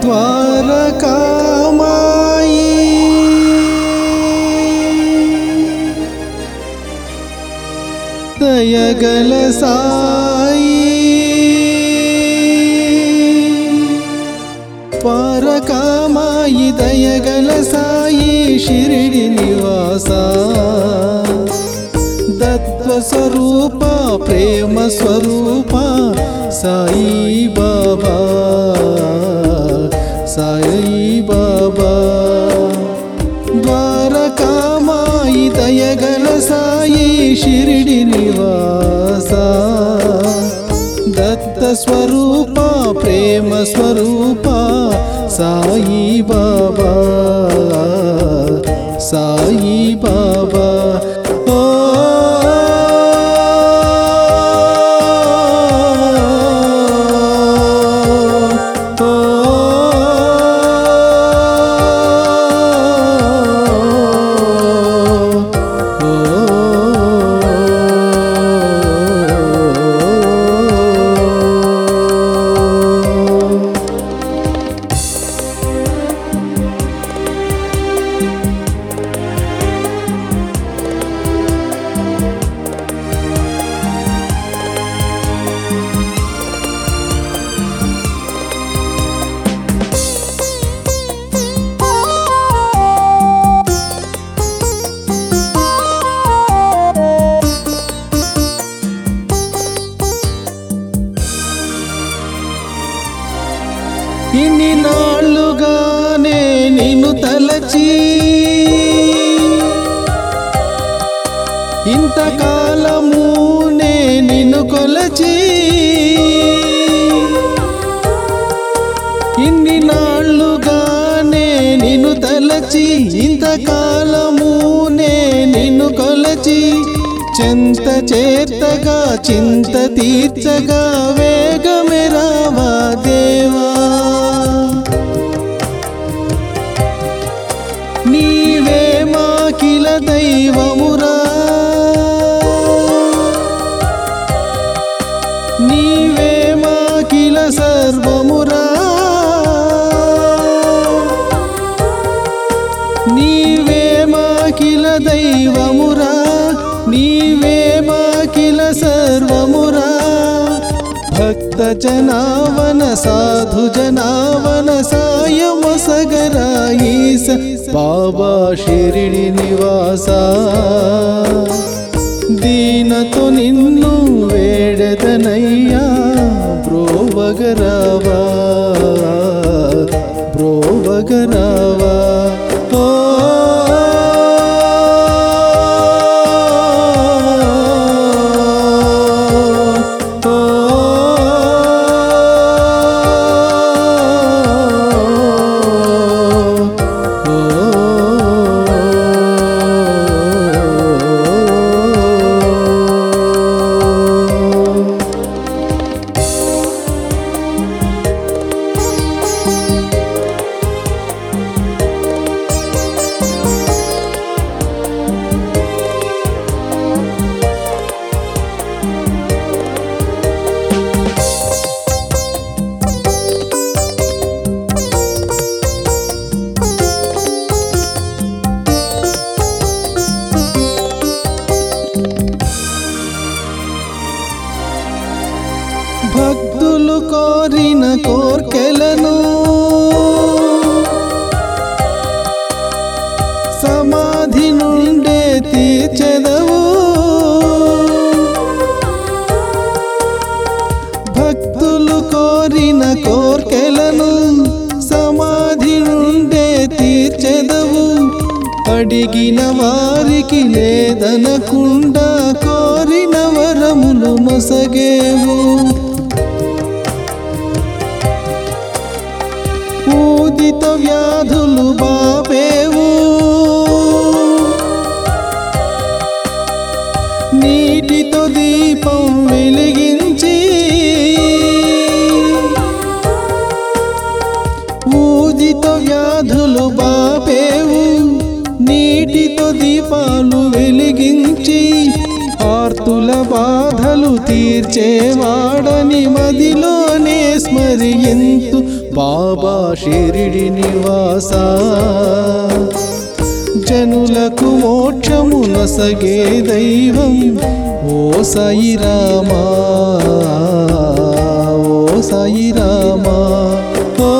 ద్వారకామాయి దయగల సాయి ద్వారకామాయి దయగల సాయి షిరిడి నివాస దత్వ స్వరూప ప్రేమ స్వరూప సాయి బాబా సాయి బాబా ద్వారకామాయి దయగల సాయి షిరిడి నివాస దత్త స్వరూప ప్రేమ స్వరూప సాయి బాబా సాయి బాబా ఓ ఇన్ని నాళ్ళుగానే నిన్ను తలచి ఇంతకాలము నే నిన్ను కొలచి ఇన్ని నాళ్ళుగానే నిన్ను తలచి ఇంతకాలము నే నిన్ను కొలచి చెంత చేర్తగా చింత తీర్చగా వేగమే రావా దేవా నీవే మాకిల దైవమురా నీవే మాకిల సర్వమురా నీవే మాకిల దైవమురా నీవే మాకిల సర్వమురా భక్త జనావన సాధు జనావన సాయమ సగరాయీస బాబా షిరిడి నివాస దీనతో నిన్ను వేడదనయ్యా బ్రోవగరావా బ్రోవగరావా ఓ భక్తులు కోరిన కోర్కెలను సమాధి నుండే తీర్చెదవు భక్తులు కోరిన కోర్కెలను సమాధి నుండే తీర్చెదవు అడిగిన వారికి లేదనకుండా కోరిన వరములు నొసగేవు ఊదిత వ్యాధులు బాపేవు నీటితో దీపం వెలిగించి ఊదిత వ్యాధులు బాపేవు నీటితో దీపాలు వెలిగించి ఆర్తుల బాధలు తీర్చేవాడని మదిలోనే స్మరింతు బాబా షిరిడి నివాస జనులకు మోక్షము నసగే దైవం ఓ సాయి రామా ఓ సాయి రామా ఓ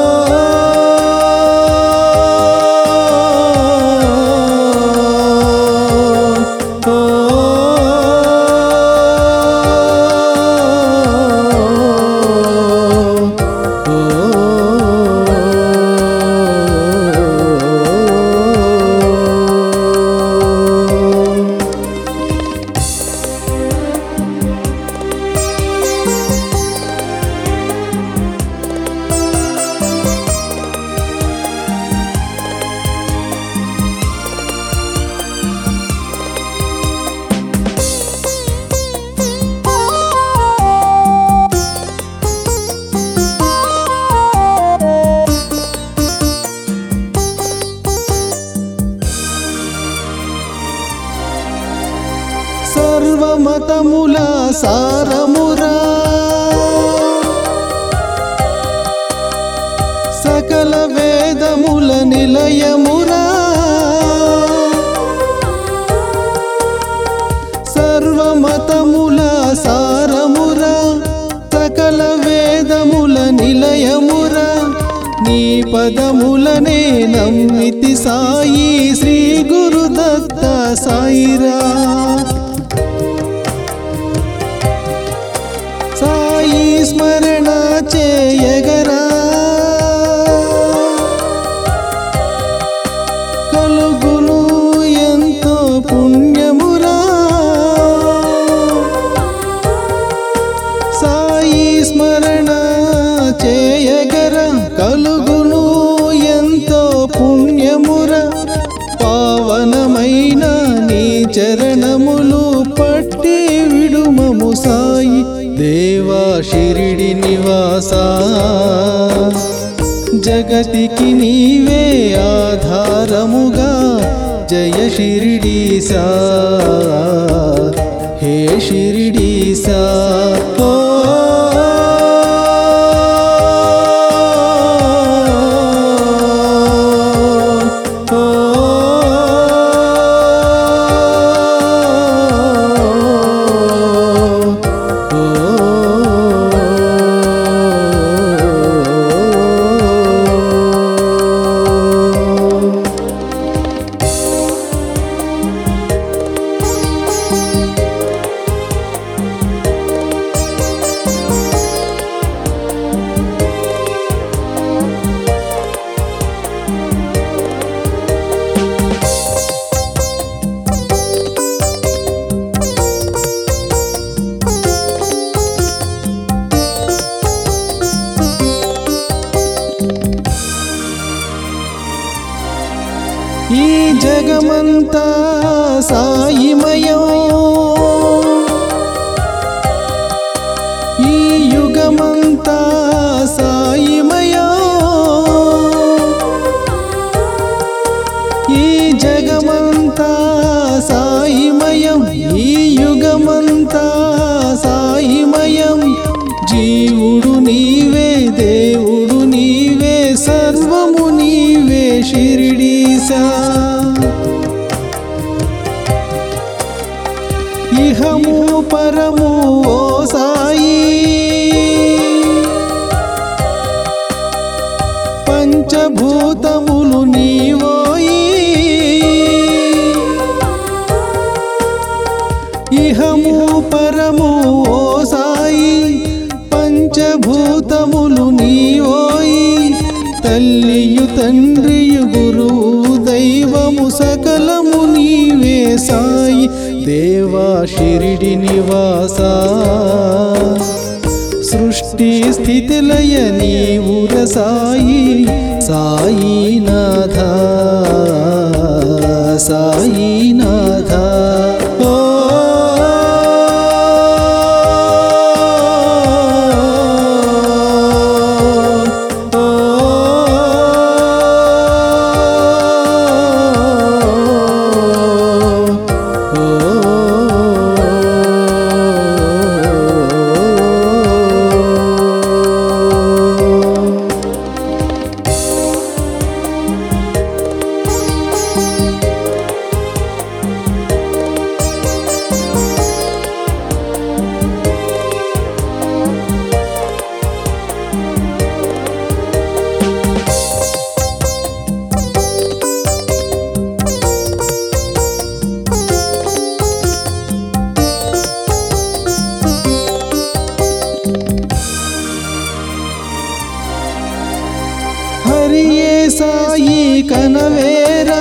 సర్వమతముల సారమురా సకల వేదముల నిలయమురా సర్వమతముల సారమురా సకల వేదముల నిలయమురా నీ పదములనే నమ్మితి సాయి శ్రీ గురుదత్త సాయిరా సాయి స్మరణ చేయగరా కలుగును ఎంతో పుణ్యమురా సాయి స్మరణ చేయగర కలుగును ఎంతో పుణ్యమురా పావనమైన నీ చరణములు పట్టి విడుమము సాయి దేవా షిరిడి నివాస జగతికి నీవే ఆధారముగా జయ షిరిడీసా హే షిరిడీసా ఓ ఈ జగమంతా సాయిమయం ఈ యుగమంతా సాయిమయం ఈ జగమంతా సాయిమయం ఈ యుగమంతా సాయిమయం జీవుడు నీవే దేవుడు నీవే సర్వము నీవే షిరిడీసా ఇహము పరము ఓ సాయి పంచభూతములు నీవోయి ఇహము పరము ఓ సాయి పంచభూతములు నీవోయి తల్లియు తండ్రియు గురువు దైవము సకలము నీవే సాయి దేవా షిరిడి నివాసా సృష్టి స్థితిలయ నీవుర సాయి సాయినాథ సాయినాథ ఓ సాయి కనవేరా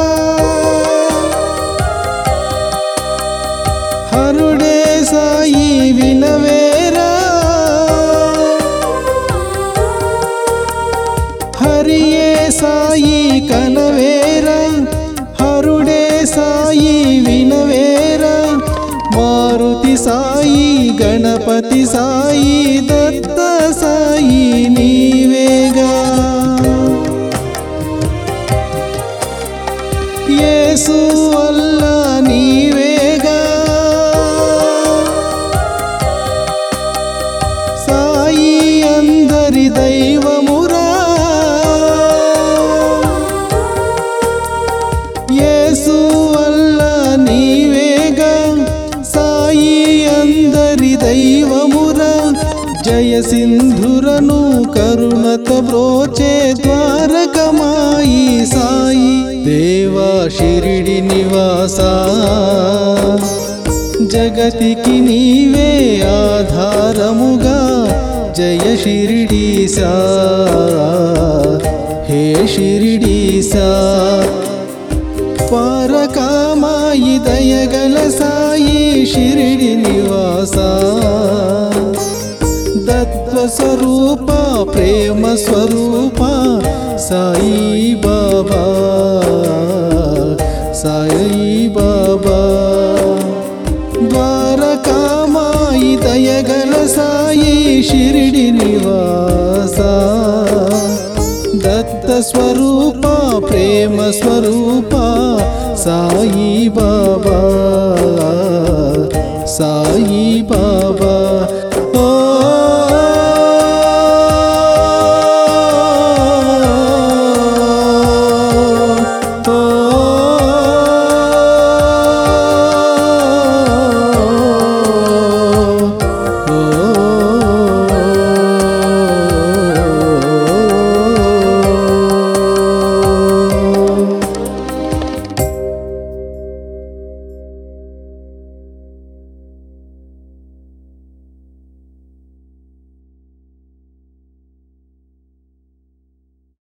హరుడే సాయి వినవేరా హరియే సాయి కనవేరా హరుడే సాయి వినవేరా మారుతి సాయి గణపతి సాయి దత్త సాయి నీవేగా యేసు అల్లా నీవేగా సాయి అందరి దైవమురా యేసు అల్లా నీవేగా సాయి అందరి దైవమురా జయ సింధురను కరుణత బ్రోచే ద్వారకమాయి సాయి దేవా షిరిడి నివాసా జగతికి నీవే ఆధారముగా జయ షిరిడీసా హే షిరిడీసా పారకామాయి దయగల సాయి షిరిడి నివాసా దత్వ స్వరూప ప్రేమ స్వరూప సాయి బాబా సాయి బాబా ద్వారకామాయి దయగల సాయి షిరిడి నివాసా దత్త స్వరూప ప్రేమ స్వరూప సాయి బాబా సాయి బాబా